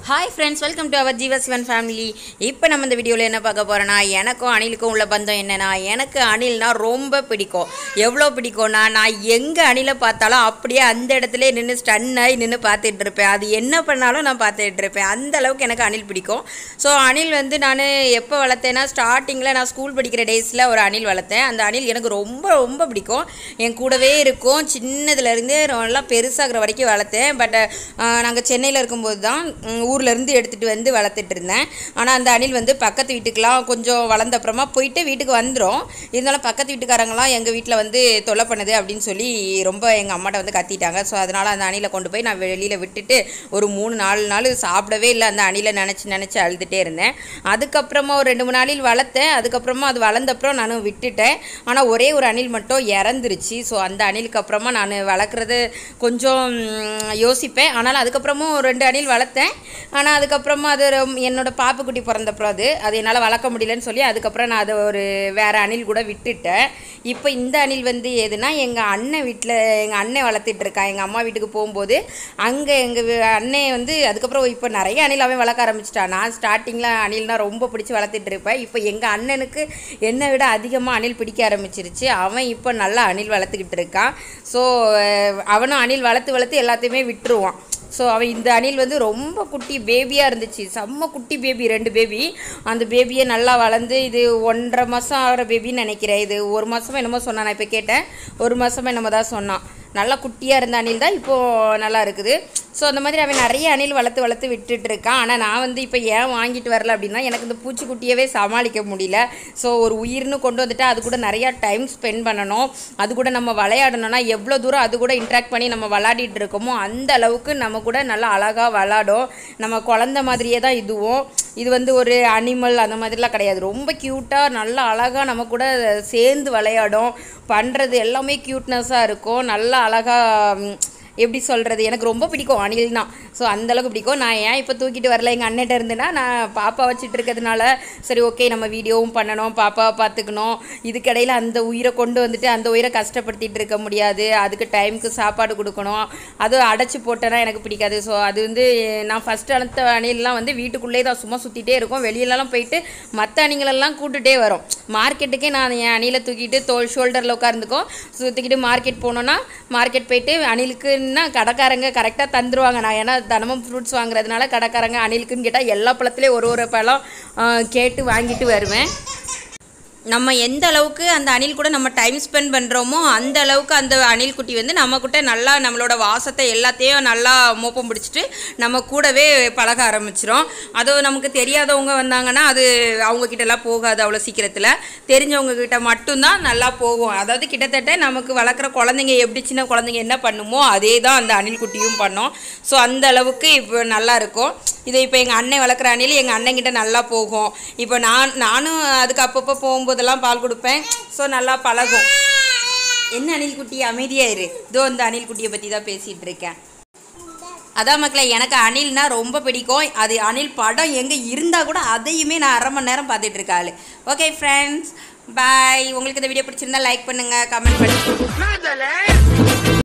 hi friends welcome to our Jeeva Sivan family இப்போ நம்ம இந்த வீடியோவில் என்ன பார்க்க போகிறோன்னா எனக்கும் அணிலுக்கும் உள்ள பந்தம் என்னென்னா எனக்கு அணில்னா ரொம்ப பிடிக்கும் எவ்வளோ பிடிக்கும்னா நான் எங்கே அணிலை பார்த்தாலும் அப்படியே அந்த இடத்துல நின்று ஸ்டன்னாகி நின்று பார்த்துட்டு இருப்பேன் அது என்ன பண்ணாலும் நான் பார்த்துட்டு இருப்பேன் அந்த அளவுக்கு எனக்கு அணில் பிடிக்கும் ஸோ அணில் வந்து நான் எப்போ வளர்த்தேன்னா ஸ்டார்டிங்கில் நான் ஸ்கூல் படிக்கிற டேஸில் ஒரு அணில் வளர்த்தேன் அந்த அணில் எனக்கு ரொம்ப ரொம்ப பிடிக்கும் என் கூடவே இருக்கும் சின்னதுலேருந்து நல்லா பெருசாகிற வரைக்கும் வளர்த்தேன் பட் நாங்கள் சென்னையில் இருக்கும்போது தான் ம், ஊர்ல இருந்து எடுத்துகிட்டு வந்து வளர்த்துட்டு இருந்தேன் ஆனால் அந்த அணில் வந்து பக்கத்து வீட்டுக்கெலாம் கொஞ்சம் வளர்ந்த அப்புறமா போயிட்டு வீட்டுக்கு வந்துடும் இருந்தாலும் பக்கத்து வீட்டுக்காரங்களாம் எங்கள் வீட்டில் வந்து தொல்லை பண்ணுது அப்படின்னு சொல்லி ரொம்ப எங்கள் அம்மாட்ட வந்து கத்திட்டாங்க ஸோ அதனால் அந்த அணிலை கொண்டு போய் நான் வெளியில் விட்டுட்டு ஒரு மூணு நாலு நாள் சாப்பிடவே இல்லை அந்த அணிலை நினச்சி நினச்சி அழுதுகிட்டே இருந்தேன் அதுக்கப்புறமா ஒரு ரெண்டு மூணு நாளில் வளர்த்தேன் அதுக்கப்புறமா அது வளர்ந்தப்புறம் நானும் விட்டுட்டேன் ஆனால் ஒரே ஒரு அணில் மட்டும் இறந்துருச்சு ஸோ அந்த அணிலுக்கு அப்புறமா நான் வளர்க்குறது கொஞ்சம் ம், யோசிப்பேன் ஆனால் அதுக்கப்புறமும் ஒரு ரெண்டு அணில் வளர்த்தேன் ஆனால் அதுக்கப்புறமா அது ரொம்ப- என்னோட பாப்புக்குட்டி பிறந்தப்புறம் அது அது என்னால் வளர்க்க முடியலன்னு சொல்லி அதுக்கப்புறம் நான் அதை ஒரு வேறு அணில் கூட விட்டுட்டேன் இப்போ இந்த அணில் வந்து எதுனா எங்கள் அண்ணன் வீட்டில் எங்கள் அண்ணன் வளர்த்துட்டு இருக்கான் எங்கள் அம்மா வீட்டுக்கு போகும்போது அங்கே எங்கள் அண்ணன் வந்து அதுக்கப்புறம் இப்போ நிறைய அணில் அவன் வளர்க்க ஆரம்பிச்சிட்டான் நான் ஸ்டார்டிங்கில் அணில்னா ரொம்ப பிடிச்சி வளர்த்துட்டு இருப்பேன் இப்போ எங்கள் அண்ணனுக்கு என்னை விட அதிகமாக அணில் பிடிக்க ஆரம்பிச்சிருச்சு அவன் இப்போ நல்லா அணில் வளர்த்துக்கிட்டு இருக்கான் ஸோ அவனும் அணில் வளர்த்து வளர்த்து எல்லாத்தையுமே விட்டுருவான் ஸோ அவன் இந்த அணில் வந்து ரொம்ப குட்டி பேபியாக இருந்துச்சு செம்ம குட்டி பேபி ரெண்டு பேபி அந்த பேபியை நல்லா வளர்ந்து இது ஒன்றரை மாதம் ஆகிற பேபின்னு நினைக்கிறேன் இது ஒரு மாதமாக என்னமோ சொன்னான் நான் இப்போ கேட்டேன் ஒரு மாதமாக என்னமோ தான் சொன்னான் நல்லா குட்டியாக இருந்த அணில் தான் இப்போது நல்லா இருக்குது ஸோ அந்த மாதிரி அவன் நிறைய அணில் வளர்த்து வளர்த்து விட்டுட்டு இருக்கான் ஆனால் நான் வந்து இப்போ ஏன் வாங்கிட்டு வரல அப்படின்னா எனக்கு இந்த பூச்சிக்குட்டியவே சமாளிக்க முடியல ஸோ ஒரு உயிர்னு கொண்டு வந்துட்டு அது கூட நிறையா டைம் ஸ்பெண்ட் பண்ணணும் அது கூட நம்ம விளையாடணும்னா எவ்வளோ தூரம் அது கூட இன்ட்ராக்ட் பண்ணி நம்ம விளாடிட்டு இருக்கோமோ அந்த அளவுக்கு நம்ம கூட நல்லா அழகாக விளாடும் நம்ம குழந்த மாதிரியே தான் இதுவும் இது வந்து ஒரு அனிமல் அந்த மாதிரிலாம் கிடையாது ரொம்ப க்யூட்டாக நல்லா அழகாக நம்ம கூட சேர்ந்து விளையாடும் பண்ணுறது எல்லாமே க்யூட்னஸாக இருக்கும் நல்லா அழகாக எப்படி சொல்கிறது எனக்கு ரொம்ப பிடிக்கும் அணில்னா ஸோ அந்தளவுக்கு பிடிக்கும் நான் ஏன் இப்போ தூக்கிட்டு வரல எங்கள் அண்ணன்ட்ட இருந்துன்னா நான் பாப்பா வச்சுட்டு இருக்கிறதுனால சரி ஓகே நம்ம வீடியோவும் பண்ணணும் பாப்பாவை பார்த்துக்கணும் இதுக்கிடையில் அந்த உயிரை கொண்டு வந்துட்டு அந்த உயிரை கஷ்டப்படுத்திட்டு இருக்க முடியாது அதுக்கு டைமுக்கு சாப்பாடு கொடுக்கணும் அதுவும் அடைச்சி போட்டேன்னா எனக்கு பிடிக்காது ஸோ அது வந்து நான் ஃபஸ்ட்டு அழுத்த அணிலெலாம் வந்து வீட்டுக்குள்ளே தான் சும்மா சுற்றிட்டே இருக்கும் வெளியிலலாம் போயிட்டு மற்ற அணிகளெல்லாம் கூட்டுட்டே வரும் மார்க்கெட்டுக்கே நான் என் அணிலை தூக்கிட்டு தோல் ஷோல்டரில் உட்காந்துக்கும் தூக்கிட்டு மார்க்கெட் போனோன்னா மார்க்கெட் போயிட்டு அணிலுக்குன்னா கடைக்காரங்க கரெக்டாக தந்துருவாங்க நான் ஏன்னா தினமும் ஃப்ரூட்ஸ் வாங்குறதுனால கடைக்காரங்க அணிலுக்குன்னு கேட்டால் எல்லா பழத்துலேயும் ஒரு ஒரு பழம் ஆ, கேட்டு வாங்கிட்டு வருவேன் நம்ம எந்த அளவுக்கு அந்த அணில் கூட நம்ம டைம் ஸ்பெண்ட் பண்ணுறோமோ அந்த அளவுக்கு அந்த அணில் குட்டி வந்து நம்ம கிட்ட நல்லா நம்மளோட வாசத்தை எல்லாத்தையும் நல்லா மோப்பம் பிடிச்சிட்டு நம்ம கூடவே பழக ஆரம்பிச்சிரும் அதுவும் நமக்கு தெரியாதவங்க வந்தாங்கன்னா அது அவங்க கிட்டலாம் போகாது அவ்வளோ சீக்கிரத்தில் தெரிஞ்சவங்க கிட்ட மட்டும்தான் நல்லா போகும் அதாவது கிட்டத்தட்ட நமக்கு வளர்க்குற குழந்தைங்க எப்படி சின்ன குழந்தைங்க என்ன பண்ணுமோ அதே தான் அந்த அணில் குட்டியும் பண்ணோம் ஸோ அந்த அளவுக்கு இப்போ நல்லா இருக்கும் இதை இப்போ எங்கள் அண்ணன் வளர்க்குற அணில் எங்கள் அண்ணன்கிட்ட நல்லா போகும் இப்போ நான் நானும் அதுக்கு அப்பப்போ போகும்போதெல்லாம் பால் கொடுப்பேன் ஸோ நல்லா பழகும் என்ன அணில் குட்டி அமைதியா இரு இதோ இந்த அணில் குட்டியை பற்றி தான் பேசிகிட்டு இருக்கேன் அதான் மக்களே எனக்கு அணில்னா ரொம்ப பிடிக்கும் அது அணில் படம் எங்கே இருந்தால் கூட அதையுமே நான் அரை மணி நேரம் பார்த்துட்டு இருக்காள் ஓகே ஃப்ரெண்ட்ஸ் பாய் உங்களுக்கு இந்த வீடியோ பிடிச்சிருந்தா லைக் பண்ணுங்கள் கமெண்ட் பண்ணுங்கள்